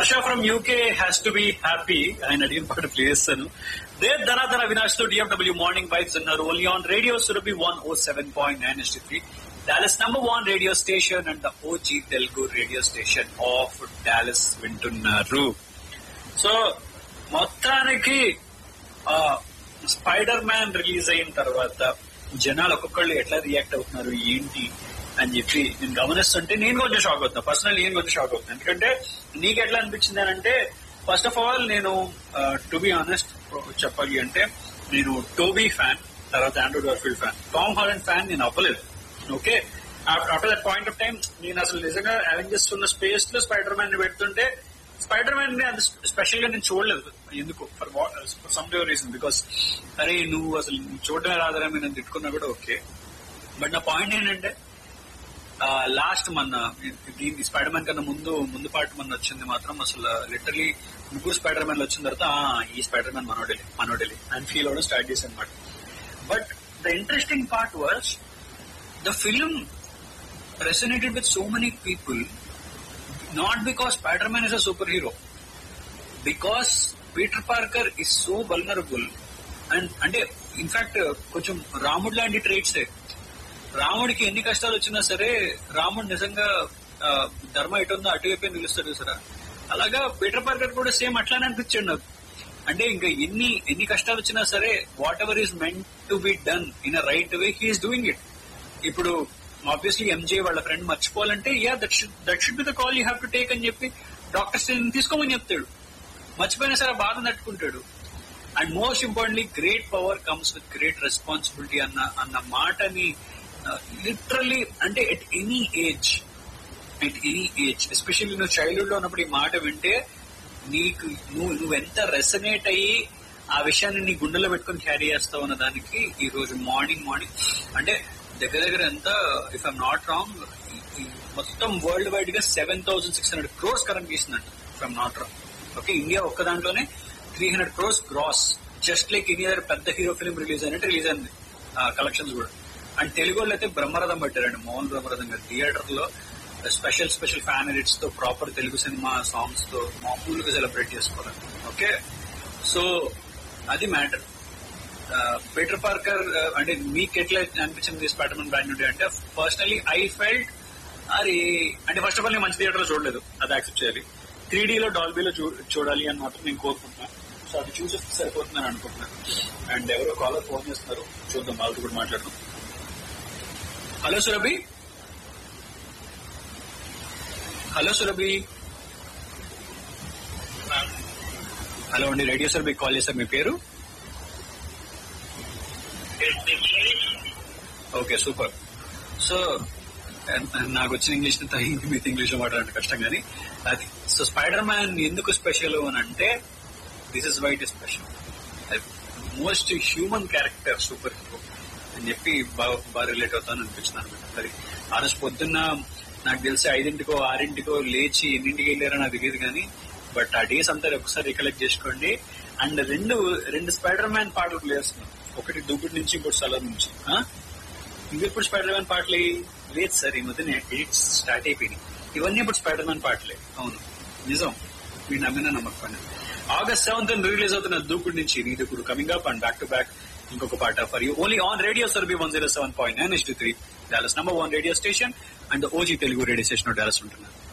Harsha from UK has to be happy ఆయన అడిగిన పాట ప్లే చేస్తాను దే ధనాధన వినాష్ తో డిఎఫ్డబ్ల్యూ మార్నింగ్ వైబ్స్ ఉన్నారు only on radio Surabhi one O seven point nine S three Dallas number one radio station and the OG Telugu radio station of Dallas వింటున్నారు సో మొత్తానికి స్పైడర్ మ్యాన్ రిలీజ్ అయిన తర్వాత జనాలు ఒక్కొక్కళ్ళు ఎట్లా రియాక్ట్ అవుతున్నారు ఏంటి అని చెప్పి నేను గమనిస్తుంటే నేను కొంచెం షాక్ అవుతున్నా పర్సనల్ నేను కొంచెం షాక్ అవుతున్నా ఎందుకంటే నీకు ఎట్లా అనిపించింది అని అంటే ఫస్ట్ ఆఫ్ ఆల్ నేను టు బి ఆనెస్ట్ చెప్పాలి అంటే నేను టోబీ ఫ్యాన్ తర్వాత Andrew Garfield fan Tom Holland fan నేను అవ్వలేదు okay after that point of time నేను అసలు నిజంగా అవెంజర్స్ ఉన్న స్పేస్ లో స్పైడర్ మ్యాన్ ని పెడుతుంటే స్పైడర్ మ్యాన్ ని అంత స్పెషల్ గా నేను చూడలేదు ఎందుకు for for some reason because అరే నువ్వు అసలు చూడడమే రాదరా మీరు నన్ను తిట్టుకున్నా కూడా ఓకే బట్ నా పాయింట్ ఏంటంటే లాస్ట్ మన దీని స్పైడర్ మ్యాన్ కన్నా ముందు ముందు పార్ట్ మన వచ్చింది మాత్రం అసలు లిటరలీ ముగ్గురు స్పైడర్ మ్యాన్ వచ్చిన తర్వాత "ఆ, ఈ స్పైడర్ మ్యాన్ మనోడేలే మనోడేలే అని ఫీల్ అవడం స్టార్ట్ చేశాను అనమాట but the interesting part was the film resonated with so many people not because Spider Man is a super hero because Peter Parker is so vulnerable and అంటే in fact కొంచెం రాముడు లాంటి traits రాముడికి ఎన్ని కష్టాలు వచ్చినా సరే రాముడు నిజంగా ఆ, ధర్మ ఎటు ఉందో అటువైపే నిలుస్తాడు చూసారా అలాగా పీటర్ పార్కర్ కూడా సేమ్ అట్లానే అనిపించాడు నాకు అంటే ఇంకా ఎన్ని ఎన్ని కష్టాలు వచ్చినా సరే whatever is meant to be done in a right way he's doing it ఇప్పుడు ఆబ్వియస్లీ ఎంజే వాళ్ళ ఫ్రెండ్ మర్చిపోవాలంటే yeah that should that should be the call you have to take అని చెప్పి డాక్టర్స్ తీసుకోమని చెప్తాడు మర్చిపోయినా సరే ఆ బాధ తట్టుకుంటాడు and most importantly great power comes with great responsibility అన్న అన్న మాటని లిటరల్లీ అంటే at any age at any age especially నువ్వు చైల్డ్హుడ్ లో ఉన్నప్పుడు ఈ మాట వింటే నీకు నువ్వు నువ్వు ఎంత రెసనేట్ అయ్యి ఆ విషయాన్ని నీ గుండెలో పెట్టుకుని క్యారీ చేస్తావు అన్న దానికి ఈ రోజు మార్నింగ్ మార్నింగ్ అంటే దగ్గర దగ్గర ఎంత ఇఫ్ ఐమ్ నాట్ రాంగ్ మొత్తం వరల్డ్ వైడ్ గా seven thousand six hundred crores current చేసిందంట if I'm not wrong okay India ఒక్క దాంట్లోనే three hundred crores gross just like any other పెద్ద హీరో ఫిల్మ్ రిలీజ్ అయినట్టు రిలీజ్ అయింది కలెక్షన్స్ కూడా అండ్ తెలుగు వాళ్ళు అయితే బ్రహ్మరథం పెట్టారండి మోహన్ బ్రహ్మరథం గారు థియేటర్ లో స్పెషల్ స్పెషల్ ఫ్యాన్ ఎడిట్స్ తో ప్రాపర్ తెలుగు సినిమా సాంగ్స్ తో మామూలుగా సెలబ్రేట్ చేసుకోవాలి ఓకే సో అది మ్యాటర్ పీటర్ పార్కర్ అంటే మీకు ఎట్లా అనిపించింది స్పైడర్ మ్యాన్ బ్యాడ్ నుండి అంటే పర్సనలీ ఐ ఫెల్ట్ అరే అంటే ఫస్ట్ ఆఫ్ ఆల్ నేను మంచి థియేటర్ లో చూడలేదు అది యాక్సెప్ట్ చేయాలి త్రీ లో డాల్బీలో చూడాలి అని మాత్రం నేను కోరుకుంటున్నాను సో అది చూసి సరిపోతుందని అనుకుంటున్నాను అండ్ ఎవరో కాలర్ ఫోన్ చేస్తున్నారు చూద్దాం వాళ్ళతో కూడా మాట్లాడదాం hello Surabhi hello Surabhi hello అండి రేడియో సురభి కాల్ చేశారు మీ పేరు ఓకే సూపర్ సో నాకు వచ్చిన ఇంగ్లీష్ మీతో ఇంగ్లీష్ లో మాట్లాడడం కష్టం కానీ అది సో స్పైడర్ మ్యాన్ ఎందుకు స్పెషల్ అని అంటే this is why it's special most human character super hero అని చెప్పి బాగా బాగా రిలేట్ అవుతాను అనిపించింది అనమాట మరి ఆ రోజు పొద్దున్న నాకు తెలిసి ఐదింటికో ఆరింటికో లేచి ఎన్నింటికి వెళ్ళారో నాకు తెలియదు కానీ బట్ ఆ డేస్ అంతా ఒకసారి రికలెక్ట్ చేసుకోండి అండ్ రెండు రెండు స్పైడర్ మ్యాన్ పాటలు ప్లే చేస్తున్నాం ఒకటి దూకుడు నుంచి ఇంకోటి సలర్ నుంచి ఆ? ఇంకెప్పుడు స్పైడర్ మ్యాన్ పాటలే లేదు సార్ ఈ మధ్యన ఎడిట్స్ స్టార్ట్ అయిపోయినాయి ఇవన్నీ ఇప్పుడు స్పైడర్ మ్యాన్ పాటలే అవును నిజం మీరు నమ్మిన నమ్మకపోయినా ఆగస్ట్ సెవెంత్ రిలీజ్ అవుతున్న దూకుడు నుంచి నీ దూకుడు coming up and back to back ఇంకొక పాట for you only on radio Surabhi one zero seven point nine S two three Dallas number one radio station and OG Telugu radio station Dallas ఉంటున్నారు